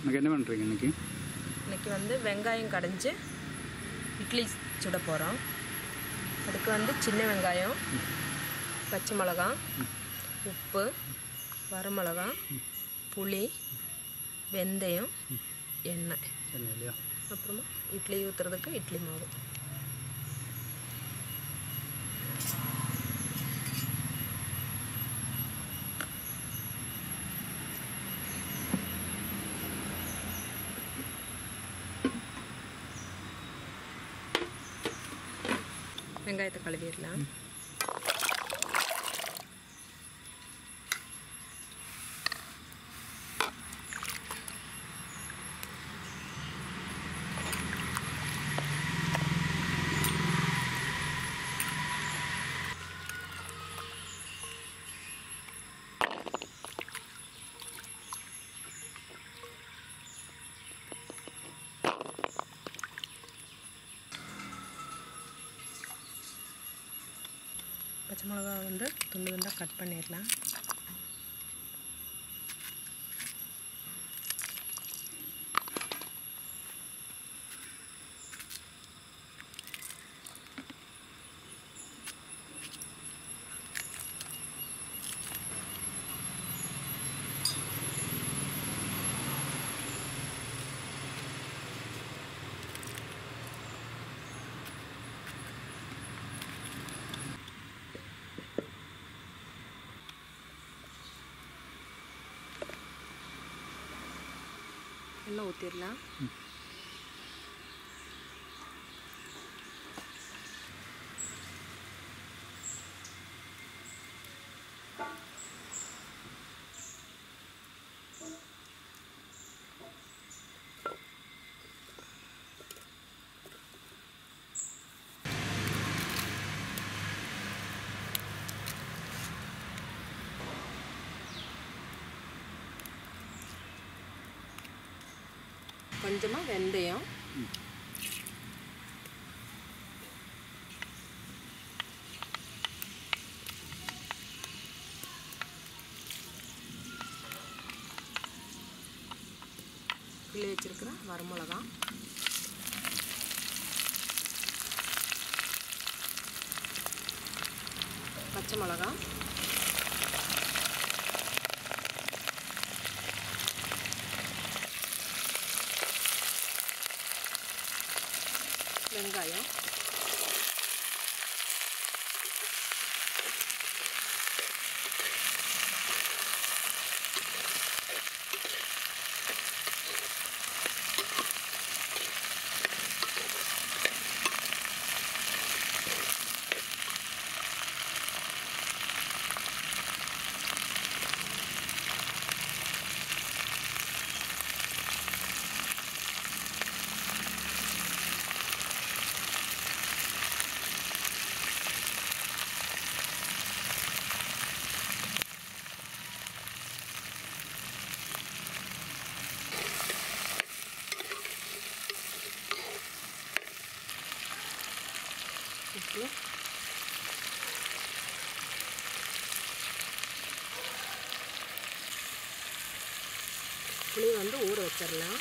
எனக்கு என்ன பண்ணுறீங்க இன்னைக்கு இன்னைக்கு வந்து வெங்காயம் கடைஞ்சி இட்லி சுட போகிறோம் அதுக்கு வந்து சின்ன வெங்காயம் பச்சை மிளகா உப்பு வரமிளகா புளி வெந்தயம் எண்ணெய் என்ன இல்லையா அப்புறமா இட்லி ஊற்றுறதுக்கு இட்லி மாவு வெங்காயத்தை கழுவிடலாம் பச்சை மிளகா வந்து துண்டு துண்டாக கட் பண்ணிடலாம் எண்ணெய் ஊற்றிடலாம் கொஞ்சமாக வெந்தயம் கிள்ளி வச்சிருக்கிற வரமிளகா பச்சை மிளகா வெங்காயம் உப்பு புளி வந்து ஊற வச்சிடலாம்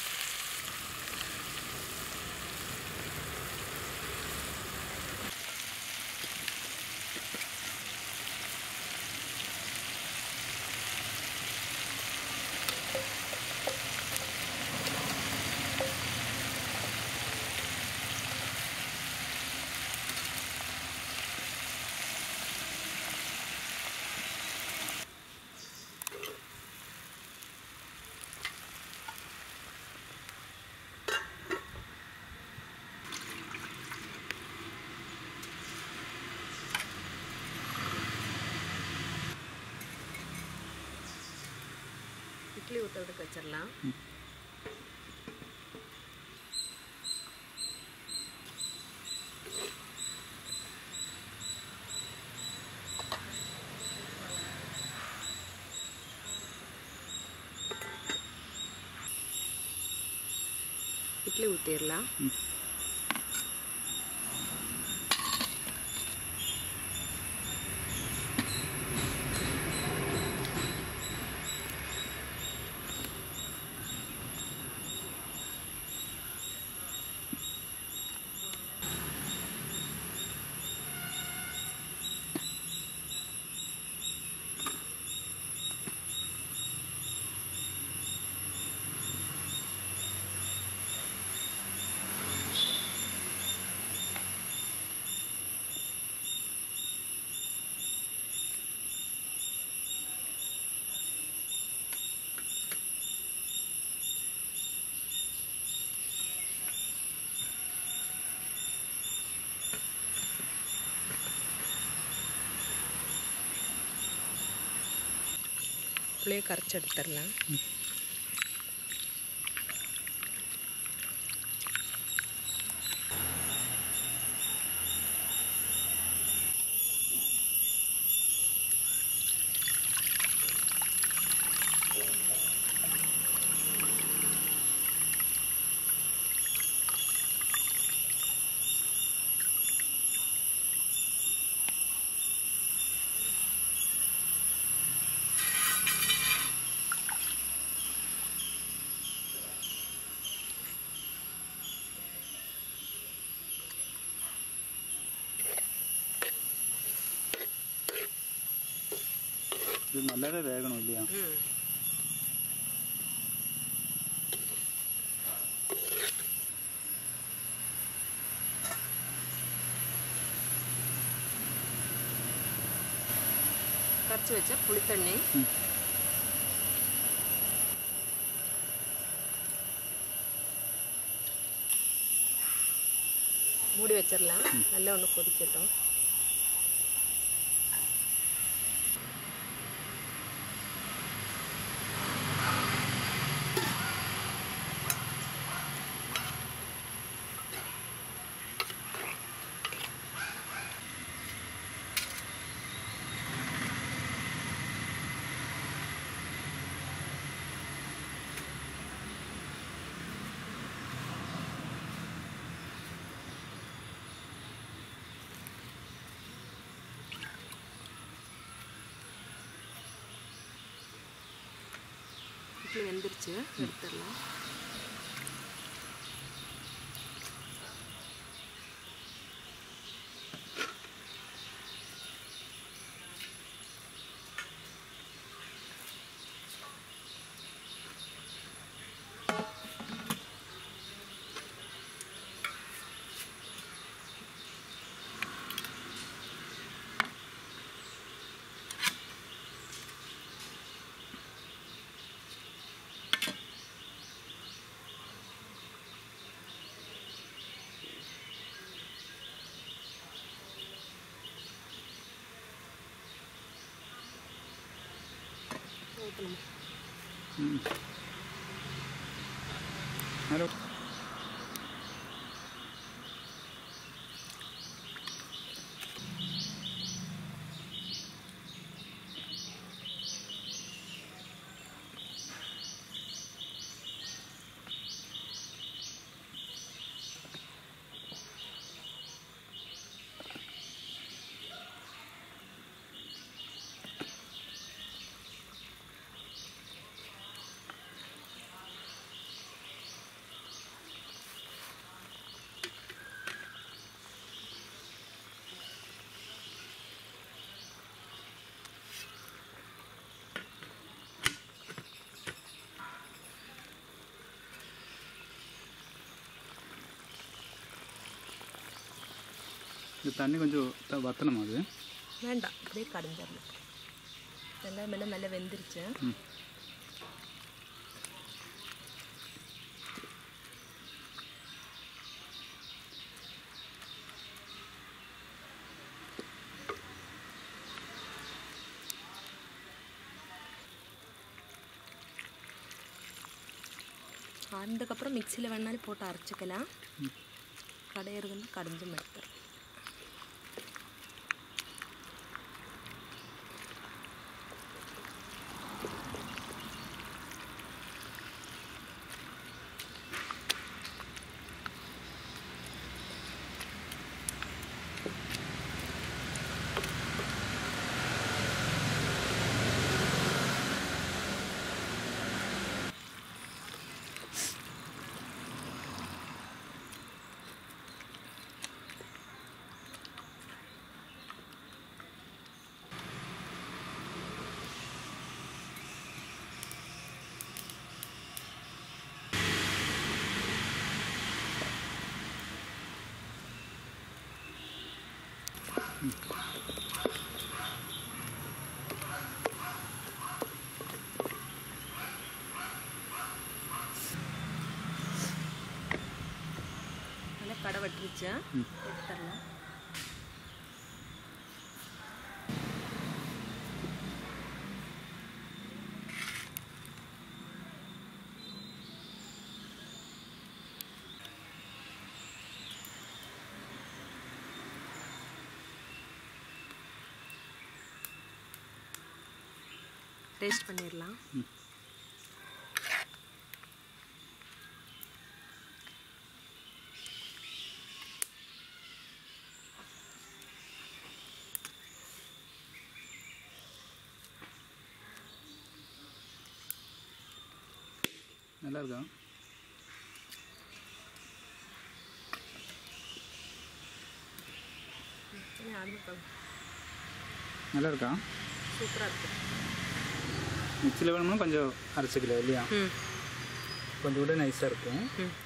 இட்லி ஊற்றுறதுக்கு வச்சிடலாம் இட்லி ஊற்றிடலாம் புளியை கரைச்சி எடுத்துடலாம் ഇത് നല്ലവരെ വേഗണം ഇല്ല ம் கரைச்சி வச்ச புளித்தண்ணி ம். மூடி வச்சிடலாம் நல்லா ஒன்று கொதிக்கட்டும் இட்லி வெந்துருச்சு எடுத்துடலாம் ஊற்றணும் ഹലോ இது தண்ணி கொஞ்சம் த- வத்தணுமா அது வேண்டாம் அப்படியே கடைஞ்சிடலாம் வெங்காயம் மெல்ல மெல்ல வெந்துருச்சு ம். ஆனதுக்கப்புறம் மிக்சியில் வேணாலும் போட்டு அரைச்சிக்கலாம் கடையிறதுன்னு கடைஞ்சும் எடுத்துறேன் நல்லா கடை வட்டுருச்சு ம். எடுத்துடலாம் டேஸ்ட் பண்ணிடலாம் நல்லா இருக்கா நல்லா இருக்கா சூப்பராக இருக்கு மிக்சியில் வேணும்னா கொஞ்சம் அரைச்சிக்கலாம் இல்லையா ம் கொஞ்சம் கூட நைஸாக இருக்கும் ம்